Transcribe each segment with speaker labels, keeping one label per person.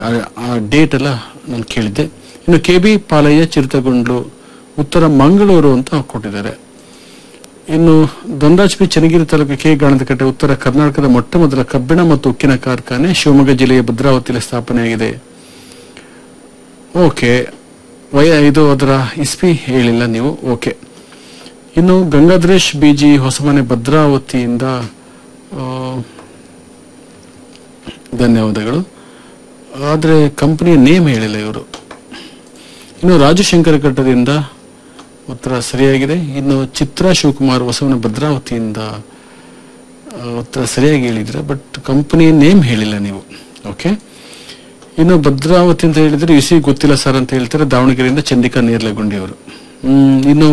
Speaker 1: ಆ- ಆ ಡೇಟ್ ಎಲ್ಲ ನಾನು ಕೇಳಿದ್ದೆ ಇನ್ನು ಕೆ ಬಿ ಪಾಲಯ್ಯ ಚಿರತಗೊಂಡ್ಲು ಉತ್ತರ ಮಂಗಳೂರು ಅಂತ ಕೊಟ್ಟಿದ್ದಾರೆ ಇನ್ನು ಧನರಾಜ್ ಪಿ ಚನ್ನಗಿರಿ ತಾಲೂಕು ಕೆ ಗಾಣದಕಟ್ಟೆ ಉತ್ತರ ಕರ್ನಾಟಕದ ಮೊಟ್ಟ ಮೊದಲ ಕಬ್ಬಿಣ ಮತ್ತು ಉಕ್ಕಿನ ಕಾರ್ಖಾನೆ ಶಿವಮೊಗ್ಗ ಜಿಲ್ಲೆಯ ಭದ್ರಾವತಿಯಲ್ಲಿ ಸ್ಥಾಪನೆಯಾಗಿದೆ ಓಕೆ ವಯ ಇದು ಅದರ ಇಸ್ಪಿ ಹೇಳಿಲ್ಲ ನೀವು ಓಕೆ ಇನ್ನು ಗಂಗಾಧರೇಶ್ ಬಿಜಿ ಹೊಸಮನೆ ಭದ್ರಾವತಿಯಿಂದ ಆ, ಧನ್ಯವಾದಗಳು ಆದರೆ ಕಂಪನಿಯ ನೇಮ್ ಹೇಳಿಲ್ಲ ಇವರು ಇನ್ನು ರಾಜು ಶಂಕರಘಟ್ಟದಿಂದ ಉತ್ತರ ಸರಿಯಾಗಿದೆ ಇನ್ನು ಚಿತ್ರಾ ಶಿವಕುಮಾರ್ ಹೊಸವನ ಭದ್ರಾವತಿಯಿಂದ ಆ, ಉತ್ತರ ಸರಿಯಾಗಿ ಹೇಳಿದ್ರೆ ಬಟ್ ಕಂಪನಿ ನೇಮ್ ಹೇಳಿಲ್ಲ ನೀವು ಓಕೆ ಇನ್ನು ಭದ್ರಾವತಿ ಅಂತ ಹೇಳಿದ್ರೆ ಇಸಿ ಗೊತ್ತಿಲ್ಲ ಸರ್ ಅಂತ ಹೇಳ್ತಾರೆ ದಾವಣಗೆರೆಯಿಂದ ಚಂದಿಕಾ ನೇರ್ಲಗುಂಡಿ ಅವರು ಹ್ಮ್, ಇನ್ನು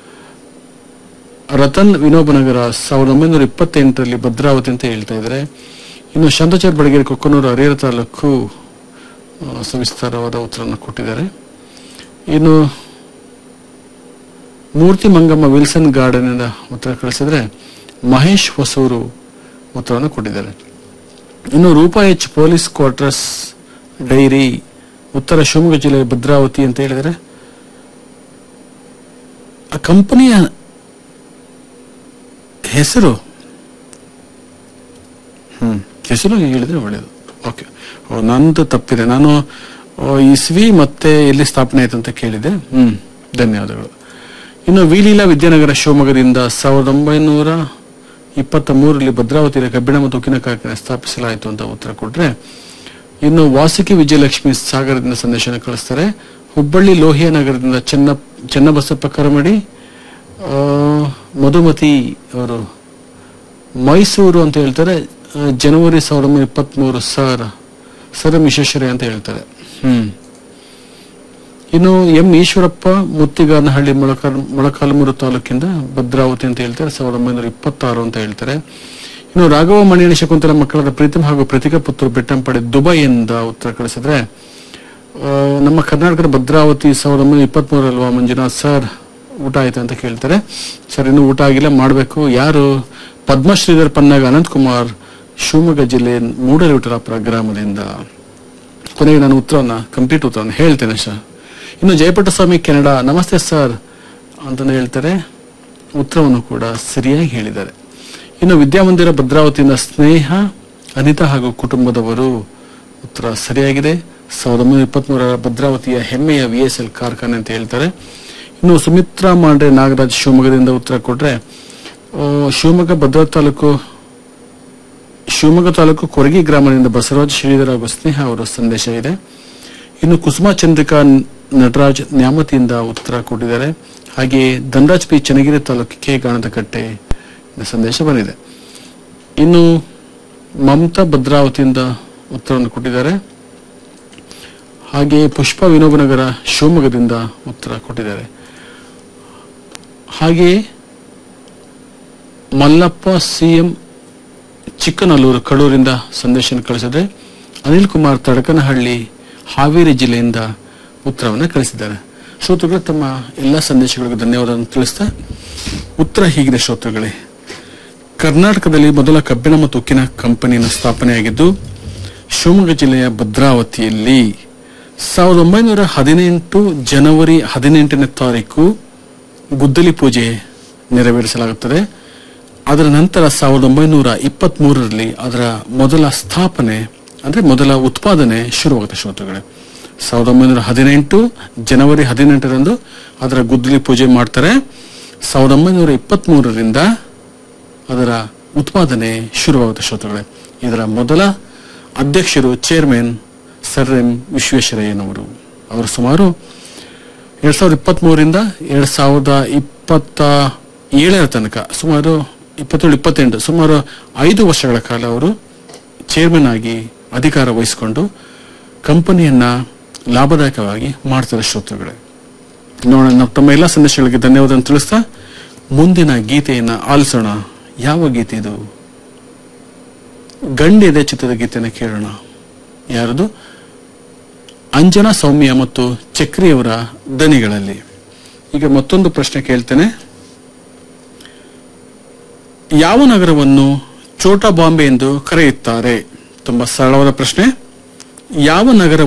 Speaker 1: ರತನ್ ವಿನೋಬನಗರ ಸಾವಿರದ ಒಂಬೈನೂರ ಇಪ್ಪತ್ತೆಂಟರಲ್ಲಿ ಭದ್ರಾವತಿ ಅಂತ ಹೇಳ್ತಾ ಇದ್ದಾರೆ ಇನ್ನು ಶಾಂತಚಾರ್ ಬಡಗೇರಿ ಕೊಕ್ಕನೂರು ಹರಿಹರ ತಾಲೂಕು ಆ, ಸವಿಸ್ತಾರವಾದ ಉತ್ತರವನ್ನು ಕೊಟ್ಟಿದ್ದಾರೆ ಇನ್ನು ಮೂರ್ತಿ ಮಂಗಮ್ಮ ವಿಲ್ಸನ್ ಗಾರ್ಡನ್ ಇಂದ ಉತ್ತರ ಕಳಿಸಿದ್ರೆ ಮಹೇಶ್ ಹೊಸೂರು ಉತ್ತರವನ್ನು ಕೊಟ್ಟಿದ್ದಾರೆ ಇನ್ನು Roopa H police quarters dairy ಉತ್ತರ ಶಿವಮೊಗ್ಗ ಜಿಲ್ಲೆ ಭದ್ರಾವತಿ ಅಂತ ಹೇಳಿದರೆ ಆ ಕಂಪನಿಯ ಹೆಸರು ಹ್ಮ್ ಹೆಸರು ಹೇಳಿದ್ರೆ ಒಳ್ಳೆಯದು ಓಕೆ ನಂದು ತಪ್ಪಿದೆ ನಾನು ಆ, ಇಸ್ವಿ ಮತ್ತೆ ಎಲ್ಲಿ ಸ್ಥಾಪನೆ ಆಯ್ತು ಅಂತ ಕೇಳಿದೆ ಹ್ಮ್ ಧನ್ಯವಾದಗಳು ಇನ್ನು ವಿಲೀಲಾ ವಿದ್ಯಾನಗರ ಶಿವಮೊಗ್ಗದಿಂದ ಸಾವಿರದ ಒಂಬೈನೂರ ಇಪ್ಪತ್ತ ಮೂರರಲ್ಲಿ ಭದ್ರಾವತಿಯಲ್ಲಿ ಕಬ್ಬಿಣ ಮತ್ತು ಉಕ್ಕಿನ ಕಾರ್ಖಾನೆ ಸ್ಥಾಪಿಸಲಾಯಿತು ಅಂತ ಉತ್ತರ ಕೊಟ್ರೆ ಇನ್ನು ವಾಸುಕಿ ವಿಜಯಲಕ್ಷ್ಮಿ ಸಾಗರದಿಂದ ಸಂದೇಶನ ಕಳಿಸ್ತಾರೆ ಹುಬ್ಬಳ್ಳಿ ಲೋಹಿಯಾ ನಗರದಿಂದ ಚೆನ್ನ ಚೆನ್ನಬಸಪ್ಪ ಕರಮಡಿ ಆ, ಮಧುಮತಿ ಅವರು ಮೈಸೂರು ಅಂತ ಹೇಳ್ತಾರೆ ಆ, ಜನವರಿ ಸಾವಿರದ ಒಂಬೈನೂರ ಇಪ್ಪತ್ಮೂರು ಸರ್ ಸರ್ ವಿಶ್ವೇಶ್ವರಯ್ಯ ಅಂತ ಹೇಳ್ತಾರೆ ಹ್ಮ್ ಇನ್ನು ಎಂ ಈಶ್ವರಪ್ಪ ಮುತ್ತಿಗಾನಹಳ್ಳಿ ಮೊಳಕಾಲ್ ಮೊಳಕಾಲ್ಮೂರು ತಾಲೂಕಿಂದ ಭದ್ರಾವತಿ ಅಂತ ಹೇಳ್ತಾರೆ ಸಾವಿರದ ಒಂಬೈನೂರ ಇಪ್ಪತ್ತಾರು ಅಂತ ಹೇಳ್ತಾರೆ ಇನ್ನು ರಾಘವ ಮಣಿಯಣ ಶಕುಂತಲ ಮಕ್ಕಳಾದ ಪ್ರೀತಮ್ ಹಾಗೂ ಪ್ರತಿಕಾ ಪುತ್ರ ಬೆಟ್ಟಂಪಡೆ ದುಬೈಯಿಂದ ಉತ್ತರ ಕಳಿಸಿದ್ರೆ ಆ, ನಮ್ಮ ಕರ್ನಾಟಕದ ಭದ್ರಾವತಿ ಸಾವಿರದ ಒಂಬೈನೂರ ಇಪ್ಪತ್ಮೂರಲ್ವಾ ಮಂಜುನಾಥ್ ಸರ್ ಊಟ ಆಯ್ತು ಅಂತ ಕೇಳ್ತಾರೆ ಸರ್ ಇನ್ನು ಊಟ ಆಗಿಲ್ಲ ಮಾಡಬೇಕು ಯಾರು ಪದ್ಮಶ್ರೀಧರ್ ಪನ್ನಾಗ ಅನಂತಕುಮಾರ್ ಶಿವಮೊಗ್ಗ ಜಿಲ್ಲೆ ಮೂಡಲವಿಠಲಾಪುರ ಗ್ರಾಮದಿಂದ ಕೊನೆಗೆ ನಾನು ಉತ್ತರವನ್ನ ಕಂಪ್ಲೀಟ್ ಉತ್ತರವನ್ನು ಹೇಳ್ತೇನೆ ಸರ್ ಇನ್ನು ಜಯಪಟ್ಟಸ್ವಾಮಿ ಕೆನಡಾ ನಮಸ್ತೆ ಸರ್ ಅಂತಂದು ಹೇಳ್ತಾರೆ ಉತ್ತರವನ್ನು ಕೂಡ ಸರಿಯಾಗಿ ಹೇಳಿದ್ದಾರೆ ಇನ್ನು ವಿದ್ಯಾಮಂದಿರ ಭದ್ರಾವತಿಯಿಂದ ಸ್ನೇಹ ಅನಿತಾ ಹಾಗೂ ಕುಟುಂಬದವರು ಉತ್ತರ ಸರಿಯಾಗಿದೆ ಸಾವಿರದ ಒಂಬೈನೂರ ಇಪ್ಪತ್ಮೂರರ ಭದ್ರಾವತಿಯ ಹೆಮ್ಮೆಯ ವಿ ಎಸ್ ಎಲ್ ಕಾರ್ಖಾನೆ ಅಂತ ಹೇಳ್ತಾರೆ ಇನ್ನು ಸುಮಿತ್ರಾ ಮಾಂಡ್ರೆ ನಾಗರಾಜ್ ಶಿವಮೊಗ್ಗದಿಂದ ಉತ್ತರ ಕೊಟ್ರೆ ಆ, ಶಿವಮೊಗ್ಗ ಭದ್ರಾವತಿ ತಾಲೂಕು ಶಿವಮೊಗ್ಗ ತಾಲೂಕು ಕೊರಗಿ ಗ್ರಾಮದಿಂದ ಬಸವರಾಜ್ ಶ್ರೀಧರ ಹಾಗೂ ಸ್ನೇಹ ಅವರ ಸಂದೇಶ ಇದೆ ಇನ್ನು ಕುಸುಮಾ ಚಂದ್ರಿಕಾ ನಟರಾಜ್ ನ್ಯಾಮತಿಯಿಂದ ಉತ್ತರ ಕೊಟ್ಟಿದ್ದಾರೆ ಹಾಗೆ ಧನರಾಜ್ ಪಿ ಚನ್ನಗಿರಿ ತಾಲೂಕು ಕೆ ಗಾಣದಕಟ್ಟೆ ಇಂದ ಸಂದೇಶ ಬಂದಿದೆ ಇನ್ನು ಮಮತಾ ಭದ್ರಾವತಿಯಿಂದ ಉತ್ತರವನ್ನು ಕೊಟ್ಟಿದ್ದಾರೆ ಹಾಗೆ ಪುಷ್ಪ ವಿನೋಬನಗರ ಶಿವಮೊಗ್ಗದಿಂದ ಉತ್ತರ ಕೊಟ್ಟಿದ್ದಾರೆ ಹಾಗೆಯೇ ಮಲ್ಲಪ್ಪ ಸಿಎಂ ಚಿಕ್ಕನಲ್ಲೂರು ಕಡೂರಿಂದ ಸಂದೇಶನ ಕಳಿಸಿದ್ರೆ ಅನಿಲ್ ಕುಮಾರ್ ತಡಕನಹಳ್ಳಿ ಹಾವೇರಿ ಜಿಲ್ಲೆಯಿಂದ ಉತ್ತರವನ್ನು ಕಳಿಸಿದ್ದಾರೆ ಶ್ರೋತೃಗಳು ತಮ್ಮ ಎಲ್ಲ ಸಂದೇಶಗಳಿಗೂ ಧನ್ಯವಾದವನ್ನು ತಿಳಿಸ್ತಾ ಉತ್ತರ ಹೀಗಿದೆ ಶ್ರೋತೃಗಳೇ ಕರ್ನಾಟಕದಲ್ಲಿ ಮೊದಲ ಕಬ್ಬಿಣ ಮತ್ತು ಉಕ್ಕಿನ ಕಂಪನಿಯನ್ನು ಸ್ಥಾಪನೆಯಾಗಿದ್ದು ಶಿವಮೊಗ್ಗ ಜಿಲ್ಲೆಯ ಭದ್ರಾವತಿಯಲ್ಲಿ ಸಾವಿರದ ಒಂಬೈನೂರ ಹದಿನೆಂಟು ಜನವರಿ ಹದಿನೆಂಟನೇ ತಾರೀಕು ಗುದ್ದಲಿ ಪೂಜೆ ನೆರವೇರಿಸಲಾಗುತ್ತದೆ ಅದರ ನಂತರ ಸಾವಿರದ ಒಂಬೈನೂರ ಇಪ್ಪತ್ತ್ ಮೂರರಲ್ಲಿ ಅದರ ಮೊದಲ ಸ್ಥಾಪನೆ ಅಂದ್ರೆ ಮೊದಲ ಉತ್ಪಾದನೆ ಶುರುವಾಗುತ್ತೆ ಶ್ರೋತೃಗಳೇ ಸಾವಿರದ ಒಂಬೈನೂರ ಹದಿನೆಂಟು ಜನವರಿ ಹದಿನೆಂಟರಂದು ಅದರ ಗುದ್ದಲಿ ಪೂಜೆ ಮಾಡ್ತಾರೆ ಸಾವಿರದ ಒಂಬೈನೂರ ಇಪ್ಪತ್ತ್ ಮೂರರಿಂದ ಅದರ ಉತ್ಪಾದನೆ ಶುರುವಾಗುತ್ತೆ ಶ್ರೋತೃಗಳೇ ಇದರ ಮೊದಲ ಅಧ್ಯಕ್ಷರು ಚೇರ್ಮನ್ ಸರ್ ಎಂ ವಿಶ್ವೇಶ್ವರಯ್ಯನವರು ಅವರು ಸುಮಾರು ಎರಡ್ ಸಾವಿರದ ಇಪ್ಪತ್ತ್ ಮೂರರಿಂದ ಎರಡ್ ಸಾವಿರದ ಇಪ್ಪತ್ತ ಏಳರ ತನಕ ಸುಮಾರು ಇಪ್ಪತ್ತೇಳು ಇಪ್ಪತ್ತೆಂಟು ಸುಮಾರು ಐದು ವರ್ಷಗಳ ಕಾಲ ಅವರು ಚೇರ್ಮನ್ ಆಗಿ ಅಧಿಕಾರ ವಹಿಸಿಕೊಂಡು ಕಂಪನಿಯನ್ನ ಲಾಭದಾಯಕವಾಗಿ ಮಾಡ್ತಾರೆ ಶ್ರೋತೃಗಳೇ ನೋಡೋಣ ನಾವು ತಮ್ಮ ಎಲ್ಲ ಸಂದೇಶಗಳಿಗೆ ಧನ್ಯವಾದ ತಿಳಿಸ್ತಾ ಮುಂದಿನ ಗೀತೆಯನ್ನ ಆಲಿಸೋಣ ಯಾವ ಗೀತೆ ಇದು ಗಂಡಿದೆ ಚಿತ್ರದ ಗೀತೆಯನ್ನು ಕೇಳೋಣ ಯಾರದು ಅಂಜನಾ ಸೌಮ್ಯ ಮತ್ತು ಚಕ್ರಿಯವರ ದನಿಗಳಲ್ಲಿ ಈಗ ಮತ್ತೊಂದು ಪ್ರಶ್ನೆ ಕೇಳ್ತೇನೆ ಯಾವ ನಗರವನ್ನು ಚೋಟಾ ಬಾಂಬೆ ಎಂದು ಕರೆಯುತ್ತಾರೆ ತುಂಬಾ ಸರಳವಾದ ಪ್ರಶ್ನೆ ಯಾವ ನಗರ